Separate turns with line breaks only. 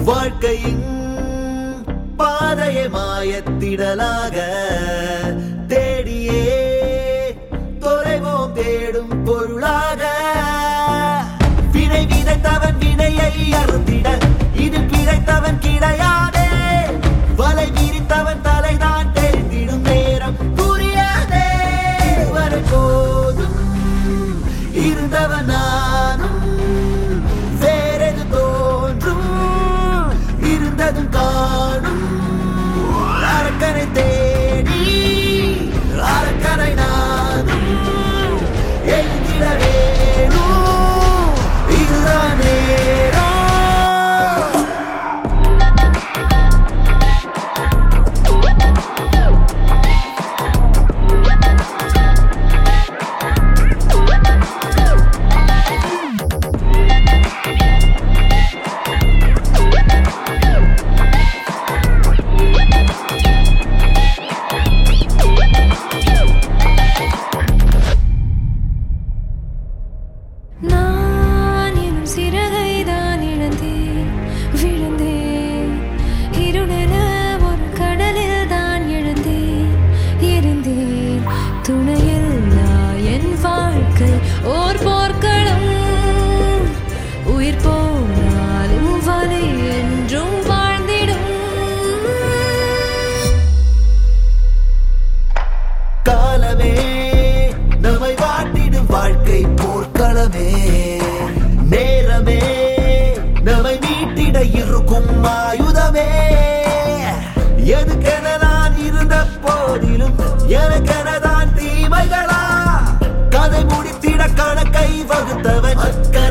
வாழ்க்கையின் பாதையை மாயத்திடலாக தேடியே தொலைவோம் தேடும் பொருளாக வினை விதைத்தவன் வினையை அறுத்திட இதில் பிழைத்தவன் கிடையாதே வலை விரித்தவன் தலைதான் தெரிந்திடும் நேரம் புரியாதே இதுவரை போதும் இருந்தவன் நானும் வேறெது தோன்றும் இருந்ததும் காணும் அரக்கனை தேடி அரக்கனை நானும் எழுந்திட வேணும் இதுதான் நேரம்
நான் எனும் சிறகை தான் இழந்தேன் விழுந்தேன் இருளென ஒரு கடலில் தான் எழுந்தேன் இருந்தேன் துணையில்லா என் வாழ்க்கை ஓர் போர்க்களம் உயிர் போனாலும் வலி என்றும் வாழ்ந்திடும்
காலமே நம்மை வாட்டிடும் வாழ்க்கை போர்க்களமே நேரமே நம்மை மீட்டிட இருக்கும் ஆயுதமே எதுக்கென நான் இருந்த போதிலும் எனக்கென தான் தீமைகளா கதை முடித்திட கணக்கை வகுத்தவன் அக்கறை